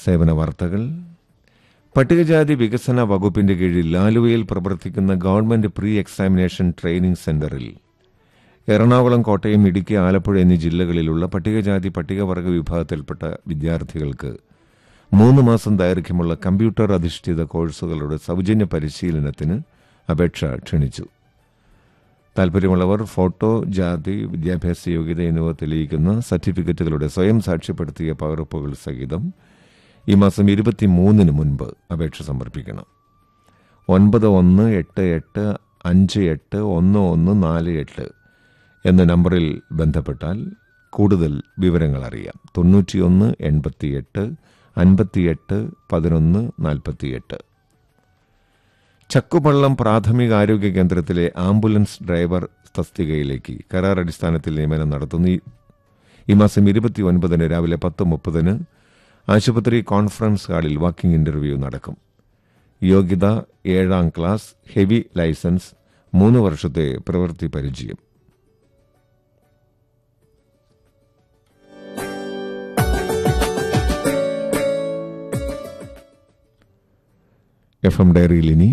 സേവന വാർത്തകൾ പട്ടികജാതി വികസന വകുപ്പിന്റെ കീഴിൽ ആലുവയിൽ പ്രവർത്തിക്കുന്ന ഗവൺമെന്റ് പ്രീ എക്സാമിനേഷൻ ട്രെയിനിംഗ് സെന്ററിൽ എറണാകുളം കോട്ടയം ഇടുക്കി ആലപ്പുഴ എന്നീ ജില്ലകളിലുള്ള പട്ടികജാതി പട്ടികവർഗ വിഭാഗത്തിൽപ്പെട്ട വിദ്യാർത്ഥികൾക്ക് മൂന്ന് മാസം ദൈർഘ്യമുള്ള കമ്പ്യൂട്ടർ അധിഷ്ഠിത കോഴ്സുകളുടെ സൗജന്യ പരിശീലനത്തിന് അപേക്ഷ ക്ഷണിച്ചു താൽപര്യമുള്ളവർ ഫോട്ടോ ജാതി വിദ്യാഭ്യാസ യോഗ്യത എന്നിവ തെളിയിക്കുന്ന സർട്ടിഫിക്കറ്റുകളുടെ സ്വയം സാക്ഷ്യപ്പെടുത്തിയ പകർപ്പുകൾ സഹിതം ഈ മാസം ഇരുപത്തിമൂന്നിന് മുൻപ് അപേക്ഷ സമർപ്പിക്കണം ഒൻപത് ഒന്ന് എട്ട് എട്ട് അഞ്ച് എട്ട് ഒന്ന് ഒന്ന് നാല് എട്ട് എന്ന നമ്പറിൽ ബന്ധപ്പെട്ടാൽ കൂടുതൽ വിവരങ്ങൾ അറിയാം തൊണ്ണൂറ്റിയൊന്ന് എൺപത്തിയെട്ട് അൻപത്തിയെട്ട് പതിനൊന്ന് നാൽപ്പത്തിയെട്ട് ചക്കുപള്ളം പ്രാഥമിക ആരോഗ്യ കേന്ദ്രത്തിലെ ആംബുലൻസ് ഡ്രൈവർ തസ്തികയിലേക്ക് കരാർ അടിസ്ഥാനത്തിൽ നിയമനം നടത്തുന്നു ഈ- ഈ മാസം ഇരുപത്തി ഒൻപതിന് രാവിലെ പത്ത് മുപ്പതിന് ആശുപത്രി കോൺഫറൻസ് ഹാളിൽ വാക്കിംഗ് ഇന്റർവ്യൂ നടക്കും യോഗ്യത ഏഴാം ക്ലാസ് ഹെവി ലൈസൻസ് മൂന്ന് വർഷത്തെ പ്രവൃത്തി പരിചയം എഫ് എം ഡയറിയിൽ ഇനി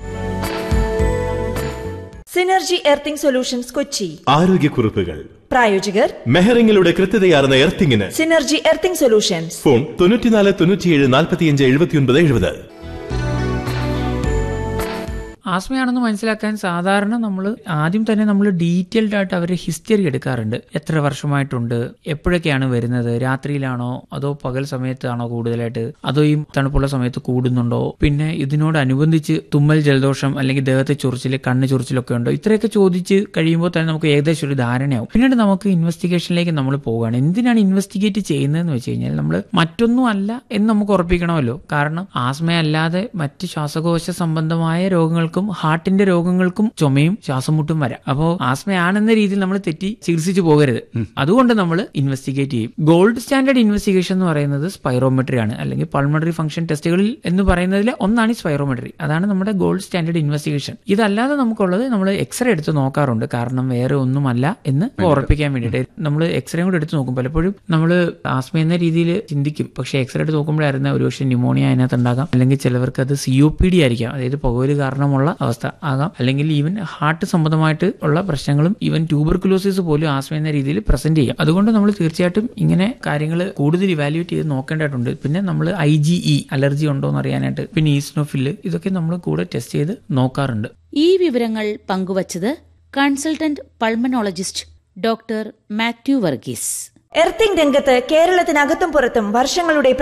സിനർജി എർത്തിംഗ് സൊല്യൂഷൻസ് കൊച്ചി ആരോഗ്യക്കുറിപ്പുകൾ പ്രായോജകർ മെഹറിംഗിലൂടെ കൃത്യതയാർന്ന എർത്തിങ്ങിന് സിനർജി എർത്തിംഗ് സൊല്യൂഷൻസ് ഫോൺ തൊണ്ണൂറ്റിനാല് തൊണ്ണൂറ്റിയേഴ് നാൽപ്പത്തിയഞ്ച് എഴുപത്തിയൊൻപത് എഴുപത് ആസ്മയാണെന്ന് മനസ്സിലാക്കാൻ സാധാരണ നമ്മൾ ആദ്യം തന്നെ നമ്മൾ ഡീറ്റെയിൽഡ് ആയിട്ട് അവരുടെ ഹിസ്റ്ററി എടുക്കാറുണ്ട് എത്ര വർഷമായിട്ടുണ്ട് എപ്പോഴൊക്കെയാണ് വരുന്നത് രാത്രിയിലാണോ അതോ പകൽ സമയത്താണോ കൂടുതലായിട്ട് അതോ ഈ തണുപ്പുള്ള സമയത്ത് കൂടുന്നുണ്ടോ പിന്നെ ഇതിനോടനുബന്ധിച്ച് തുമ്മൽ ജലദോഷം അല്ലെങ്കിൽ ദേഹത്തെ ചൊറിച്ചിൽ കണ്ണ് ചൊറിച്ചിലൊക്കെ ഉണ്ടോ ഇത്രയൊക്കെ ചോദിച്ച് കഴിയുമ്പോൾ തന്നെ നമുക്ക് ഏകദേശം ഒരു ധാരണയാവും പിന്നീട് നമുക്ക് ഇൻവെസ്റ്റിഗേഷനിലേക്ക് നമ്മൾ പോവുകയാണ് എന്തിനാണ് ഇൻവെസ്റ്റിഗേറ്റ് ചെയ്യുന്നതെന്ന് വെച്ച് കഴിഞ്ഞാൽ നമ്മൾ മറ്റൊന്നും അല്ല എന്ന് നമുക്ക് ഉറപ്പിക്കണമല്ലോ കാരണം ആസ്മയല്ലാതെ മറ്റ് ശ്വാസകോശ സംബന്ധമായ രോഗങ്ങൾക്കും ഹാർട്ടിന്റെ രോഗങ്ങൾക്കും ചുമയും ശ്വാസം മുട്ടും വരാം അപ്പോൾ ആസ്മയാണെന്ന രീതിയിൽ നമ്മൾ തെറ്റി ചികിത്സിച്ചു പോകരുത് അതുകൊണ്ട് നമ്മൾ ഇൻവെസ്റ്റിഗേറ്റ് ചെയ്യും ഗോൾഡ് സ്റ്റാൻഡേർഡ് ഇൻവെസ്റ്റിഗേഷൻ എന്ന് പറയുന്നത് സ്പൈറോമെട്രി ആണ് അല്ലെങ്കിൽ പൾമണറി ഫംഗ്ഷൻ ടെസ്റ്റുകളിൽ എന്ന് പറയുന്നതിൽ ഒന്നാണ് ഈ സ്പൈറോമെട്രി അതാണ് നമ്മുടെ ഗോൾഡ് സ്റ്റാൻഡേർഡ് ഇൻവെസ്റ്റിഗേഷൻ ഇതല്ലാതെ നമുക്കുള്ളത് നമ്മൾ എക്സ്റേ എടുത്ത് നോക്കാറുണ്ട് കാരണം വേറെ ഒന്നുമല്ല എന്ന് ഉറപ്പിക്കാൻ വേണ്ടിയിട്ട് നമ്മൾ എക്സ്റേ കൂടെ എടുത്ത് നോക്കും പലപ്പോഴും നമ്മൾ ആസ്മ എന്ന രീതിയിൽ ചിന്തിക്കും പക്ഷേ എക്സ്റേ എടുത്ത് നോക്കുമ്പോഴായിരുന്നു ഒരുപക്ഷെ ന്യൂമോണിയ അതിനകത്ത് ഉണ്ടാകാം അല്ലെങ്കിൽ ചിലവർക്ക് അത് സി ഒ പി ഡി ആയിരിക്കാം അതായത് പുകവലി കാരണമുള്ള അവസ്ഥ ആകാം അല്ലെങ്കിൽ ഈവൻ ഹാർട്ട് സംബന്ധമായിട്ട് ഉള്ള പ്രശ്നങ്ങളും ഈവൻ ട്യൂബർകുലോസിസ് പോലും ആസ്മ എന്ന രീതിയിൽ പ്രസന്റ് ചെയ്യാം അതുകൊണ്ട് നമ്മൾ തീർച്ചയായിട്ടും ഇങ്ങനെ കാര്യങ്ങൾ കൂടുതൽ ഇവാലുവേറ്റ് ചെയ്ത് നോക്കേണ്ടതായിട്ടുണ്ട് പിന്നെ നമ്മൾ ഐ ജി ഇ അലർജി ഉണ്ടോ എന്ന് അറിയാനായിട്ട് പിന്നെ ഈസ്നോഫില് ഇതൊക്കെ നമ്മൾ കൂടെ ടെസ്റ്റ് ചെയ്ത് നോക്കാറുണ്ട് ഈ വിവരങ്ങൾ പങ്കുവച്ചത് consultant pulmonologist doctor Mathew Varghese earthing രംഗത്ത് കേരളത്തിനകത്തും പുറത്തും വർഷങ്ങളുടെ